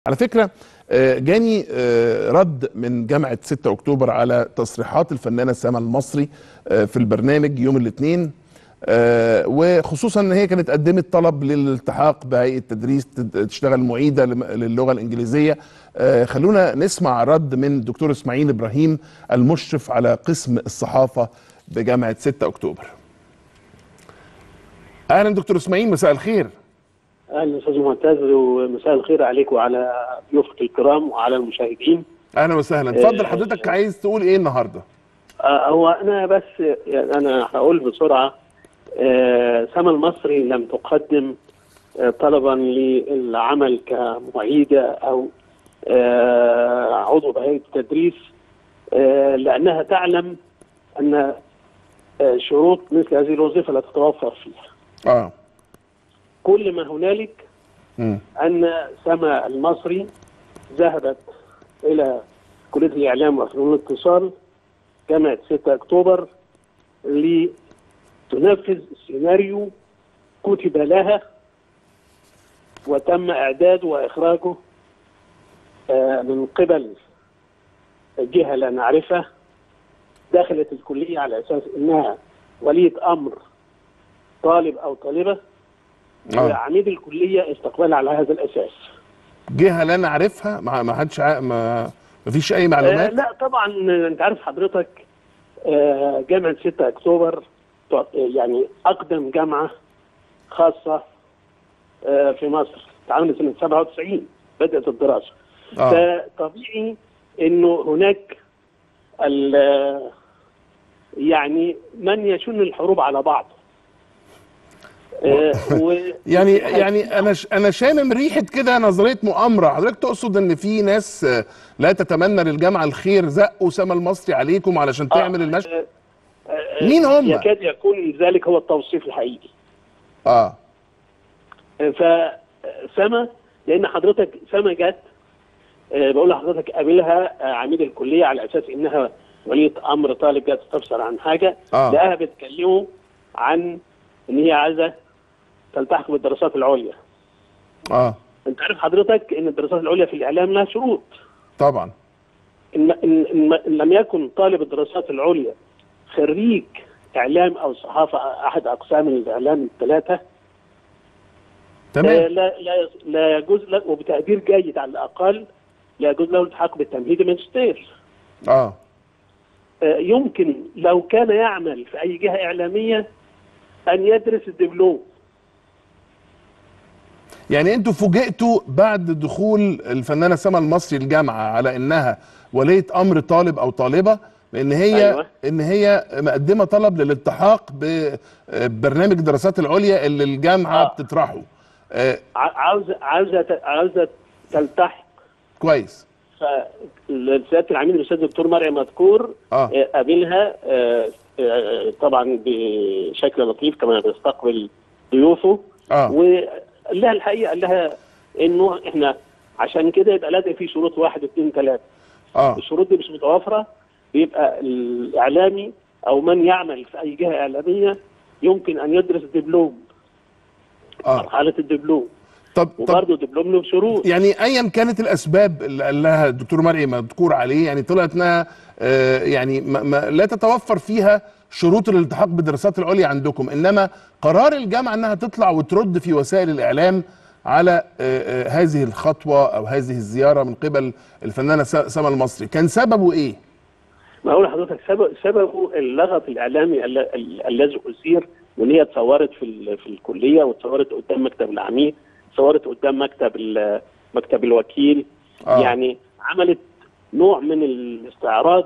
على فكرة آه، جاني آه، رد من جامعة 6 أكتوبر على تصريحات الفنانة سما المصري آه، في البرنامج يوم الاثنين آه، وخصوصا ان هي كانت قدمت طلب للالتحاق بهيئة تدريس تد- تشتغل معيدة لم- للغة الإنجليزية آه، خلونا نسمع رد من الدكتور إسماعيل إبراهيم المشرف على قسم الصحافة بجامعة 6 أكتوبر أهلا دكتور إسماعيل مساء الخير اهلا استاذ معتز ومساء الخير عليك وعلى ضيوفك الكرام وعلى المشاهدين أهلا وسهلا اتفضل حضرتك عايز تقول إيه النهاردة آه، هو انا بس يعني انا هقول بسرعه آه، سما المصري لم تقدم آه، طلبا للعمل كمعيده او آه، عضو بهيئه التدريس آه، لانها تعلم ان آه، شروط مثل هذه الوظيفه لا تتوفر فيها آه كل ما هنالك مم. أن سما المصري ذهبت إلى كلية الإعلام وفنون الاتصال جامعة 6 أكتوبر لتنفذ سيناريو كتب لها وتم إعداده وإخراجه آه، من قبل جهة لا نعرفها دخلت الكلية على أساس أنها ولية أمر طالب أو طالبة آه. وعميد الكلية استقبال على هذا الأساس جهه لا نعرفها ما ما حدش ع... ما ما فيش اي آه معلومات لا طبعا انت عارف حضرتك آه جامعه 6 اكتوبر تع- يعني اقدم جامعه خاصه آه في مصر اتعملت سنه 97 بدات الدراسه اه فطبيعي انه هناك ال- يعني من يشن الحروب على بعض آه و يعني يعني انا ش... انا شامم ريحه كده نظريه مؤامره حضرتك تقصد ان في ناس آه، لا تتمنى للجامعه الخير زقوا سما المصري عليكم علشان تعمل المشهد آه، آه، مين هم؟ يكاد يكون ذلك هو التوصيف الحقيقي اه فسما لان حضرتك سما جت آه، بقول لحضرتك قابلها آه، عميد الكليه على اساس انها وليه امر طالب جت تستفسر عن حاجه آه. لقاها بتكلمه عن ان هي عايزه تلتحق بالدراسات العليا اه انت عارف حضرتك ان الدراسات العليا في الاعلام لها شروط طبعا إن, إن, إن, إن لم يكن طالب الدراسات العليا خريج اعلام او صحافه احد اقسام الاعلام الثلاثه آه، تمام لا لا لا يجوز له وبتقدير جيد على الاقل لا يجوز له الالتحاق بالتمهيدي ماجستير اه آه، يمكن لو كان يعمل في اي جهه اعلاميه ان يدرس الدبلوم يعني انتوا فوجئتوا بعد دخول الفنانه سما المصري الجامعه على انها وليه امر طالب او طالبه لان هي أيوة. ان هي مقدمه طلب للالتحاق ببرنامج الدراسات العليا اللي الجامعه آه. بتطرحه آه ع- عاوزه عاوزه ت- عاوزه تلتحق كويس فسياده العميد الاستاذ الدكتور مرعي مذكور آه. آه، قابلها آه، آه، طبعا بشكل لطيف كما بيستقبل ضيوفه اه وقال لها الحقيقه قال لها انه احنا عشان كده يبقى لازم في شروط واحد اثنين ثلاثه اه الشروط دي مش متوافره بيبقى الاعلامي او من يعمل في اي جهه اعلاميه يمكن ان يدرس دبلوم اه مرحله الدبلوم طب طب وبرضه دبلوم له شروط يعني ايا كانت الاسباب اللي قال لها الدكتور مرعي مذكور عليه يعني طلعت انها آه، يعني ما ما لا تتوفر فيها شروط الالتحاق بالدراسات العليا عندكم انما قرار الجامعه انها تطلع وترد في وسائل الاعلام على آه، آه، هذه الخطوه او هذه الزياره من قبل الفنانه س- سما المصري كان سببه ايه؟ ما اقول لحضرتك سبب سببه اللغط الاعلامي ال- ال- الذي اثير وان هي اتصورت في ال- في الكليه واتصورت قدام مكتب العميد اتصورت قدام مكتب ال- مكتب الوكيل آه. يعني عملت نوع من الاستعراض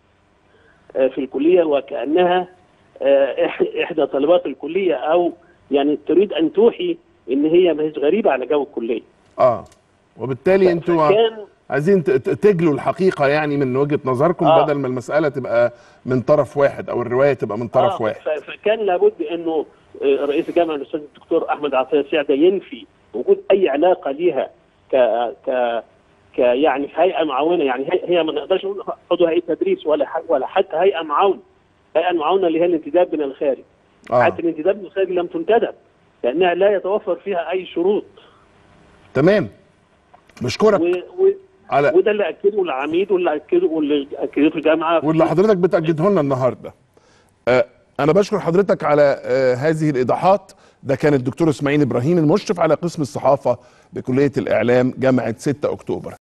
آه، في الكليه وكانها آه، إح- احدى طالبات الكليه او يعني تريد ان توحي ان هي ما هيش غريبه على جو الكليه اه وبالتالي انتوا فكان عايزين ت- ت- تجلوا الحقيقه يعني من وجهه نظركم آه. بدل ما المساله تبقى من طرف واحد او الروايه تبقى من طرف آه، واحد ف- فكان لابد انه آه، رئيس الجامعه الاستاذ الدكتور احمد عطيه سعده ينفي وجود اي علاقه ليها ك ك ك يعني في هيئه معاونه يعني هي, هي ما نقدرش نقول عضو هيئه تدريس ولا ح- ولا حتى هيئه معاونه الهيئه المعاونه اللي هي الانتداب من الخارج اه حتى الانتداب من الخارج لم تنتدب لانها لا يتوفر فيها اي شروط تمام بشكرك و... و... على وده اللي اكده العميد واللي اكده واللي اكدته الجامعه واللي حضرتك بتأكده لنا النهارده آه، انا بشكر حضرتك على آه، هذه الايضاحات ده كان الدكتور اسماعيل ابراهيم المشرف على قسم الصحافه بكليه الاعلام جامعه 6 اكتوبر